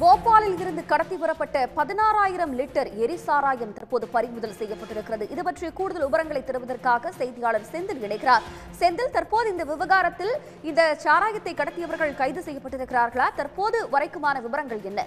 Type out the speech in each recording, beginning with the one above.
போபாலில் இருந்து கடத்தி வரப்பட்ட பதினாறாயிரம் லிட்டர் எரிசாராயம் தற்போது பறிமுதல் செய்யப்பட்டிருக்கிறது இது பற்றிய கூடுதல் விவரங்களை தருவதற்காக செய்தியாளர் செந்தில் இணைக்கிறார் செந்தில் தற்போது இந்த விவகாரத்தில் இந்த சாராயத்தை கடத்தியவர்கள் கைது செய்யப்பட்டிருக்கிறார்களா தற்போது வரைக்குமான விவரங்கள் என்ன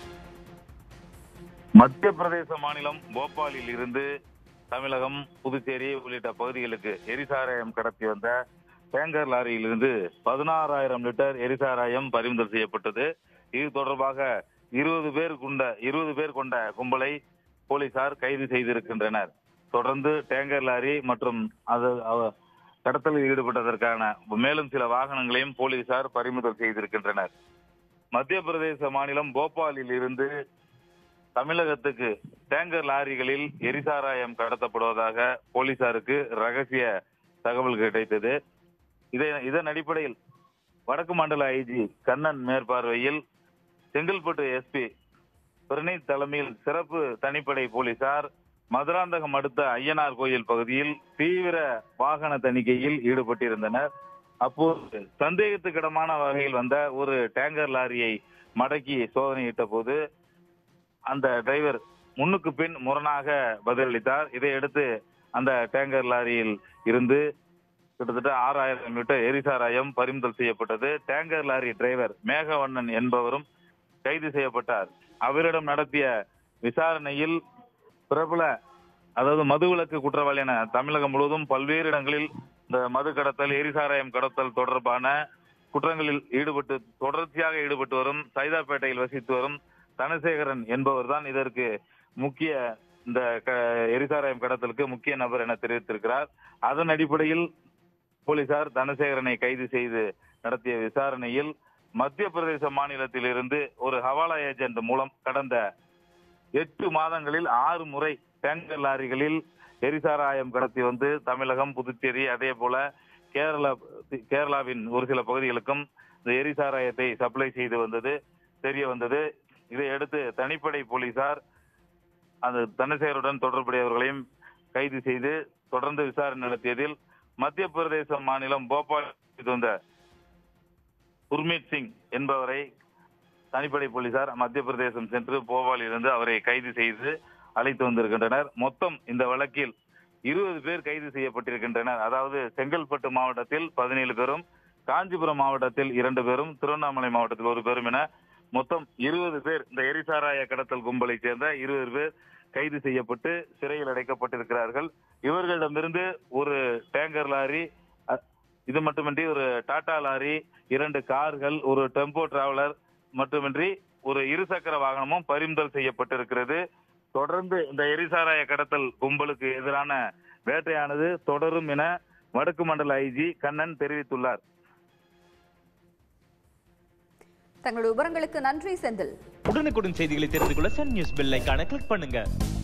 மத்திய பிரதேச மாநிலம் போபாலில் இருந்து தமிழகம் புதுச்சேரி உள்ளிட்ட பகுதிகளுக்கு எரிசாராயம் கடத்தி வந்த டேங்கர் லாரியிலிருந்து பதினாறாயிரம் லிட்டர் எரிசாராயம் பறிமுதல் செய்யப்பட்டது இது தொடர்பாக இருபது பேர் கொண்ட இருபது பேர் கொண்ட கும்பலை போலீசார் கைது செய்திருக்கின்றனர் தொடர்ந்து டேங்கர் லாரி மற்றும் அது அவ- கடத்தலில் ஈடுபட்டதற்கான மேலும் சில வாகனங்களையும் போலீசார் பறிமுதல் செய்திருக்கின்றனர் மத்திய பிரதேச மாநிலம் போபாலில் இருந்து தமிழகத்துக்கு டேங்கர் லாரிகளில் எரிசாராயம் கடத்தப்படுவதாக போலீசாருக்கு ரகசிய தகவல் கிடைத்தது இதை இதன் அடிப்படையில் வடக்கு மண்டல ஐஜி கண்ணன் மேற்பார்வையில் செங்கல்பட்டு எஸ்பி பிரணீத் தலைமையில் சிறப்பு தனிப்படை போலீசார் மதுராந்தகம் அடுத்த ஐயனார் கோயில் பகுதியில் தீவிர வாகன தணிக்கையில் ஈடுபட்டிருந்தனர் அப்போது சந்தேகத்துக்கிடமான வகையில் வந்த ஒரு டேங்கர் லாரியை மடக்கி சோதனையிட்ட போது அந்த டிரைவர் முன்னுக்கு பின் முரணாக பதிலளித்தார் இதையடுத்து அந்த டேங்கர் லாரியில் இருந்து கிட்டத்தட்ட ஆறாயிரம் லிட்டர் எரிசாராயம் பறிமுதல் செய்யப்பட்டது டேங்கர் லாரி டிரைவர் மேகவண்ணன் என்பவரும் கைது செய்யப்பட்டார் அவரிடம் நடத்திய விசாரணையில் பிரபல அதாவது மதுவிலக்கு குற்றவாளி என தமிழகம் முழுவதும் பல்வேறு இடங்களில் இந்த மது கடத்தல் எரிசாராயம் கடத்தல் தொடர்பான குற்றங்களில் ஈடுபட்டு தொடர்ச்சியாக ஈடுபட்டு வரும் சைதாப்பேட்டையில் வசித்து வரும் தனசேகரன் என்பவர் தான் இதற்கு முக்கிய இந்த க- எரிசாராயம் கடத்தலுக்கு முக்கிய நபர் என தெரிவித்திருக்கிறார் அதன் அடிப்படையில் போலீசார் தனசேகரனை கைது செய்து நடத்திய விசாரணையில் மத்திய பிரதேச மாநிலத்தில் இருந்து ஒரு ஹவாலா ஏஜென்ட் மூலம் கடந்த எட்டு மாதங்களில் ஆறு முறை டேங்கர் லாரிகளில் எரிசாராயம் கடத்தி வந்து தமிழகம் புதுச்சேரி அதே போல கேரளா கேரளாவின் ஒரு சில பகுதிகளுக்கும் இந்த எரிசாராயத்தை சப்ளை செய்து வந்தது தெரிய வந்தது இதையடுத்து தனிப்படை போலீசார் அந்த தனசேகருடன் தொடர்புடையவர்களையும் கைது செய்து தொடர்ந்து விசாரணை நடத்தியதில் மத்திய பிரதேச மாநிலம் போபால் இது வந்த குர்மீத் சிங் என்பவரை தனிப்படை போலீசார் மத்திய பிரதேசம் சென்று போபாலில் இருந்து அவரை கைது செய்து அழைத்து வந்திருக்கின்றனர் மொத்தம் இந்த வழக்கில் இருபது பேர் கைது செய்யப்பட்டிருக்கின்றனர் அதாவது செங்கல்பட்டு மாவட்டத்தில் பதினேழு பேரும் காஞ்சிபுரம் மாவட்டத்தில் இரண்டு பேரும் திருவண்ணாமலை மாவட்டத்தில் ஒரு பேரும் என மொத்தம் இருபது பேர் இந்த எரிசாராய கடத்தல் கும்பலை சேர்ந்த இருபது பேர் கைது செய்யப்பட்டு சிறையில் அடைக்கப்பட்டிருக்கிறார்கள் இவர்களிடமிருந்து ஒரு டேங்கர் லாரி அ- இது மட்டுமின்றி ஒரு டாடா லாரி இரண்டு கார்கள் ஒரு டெம்போ டிராவலர் மட்டுமின்றி ஒரு இருசக்கர வாகனமும் பறிமுதல் செய்யப்பட்டிருக்கிறது தொடர்ந்து இந்த எரிசாராய கடத்தல் கும்பலுக்கு எதிரான வேட்டையானது தொடரும் என வடக்கு மண்டல ஐஜி கண்ணன் தெரிவித்துள்ளார் தங்களுடைய விவரங்களுக்கு நன்றி செந்தில் உடனுக்குடன் செய்திகளை தெரிந்து கொள்ள சன் நியூஸ் பெல் ஐகானை கிளிக் பண்ணுங்க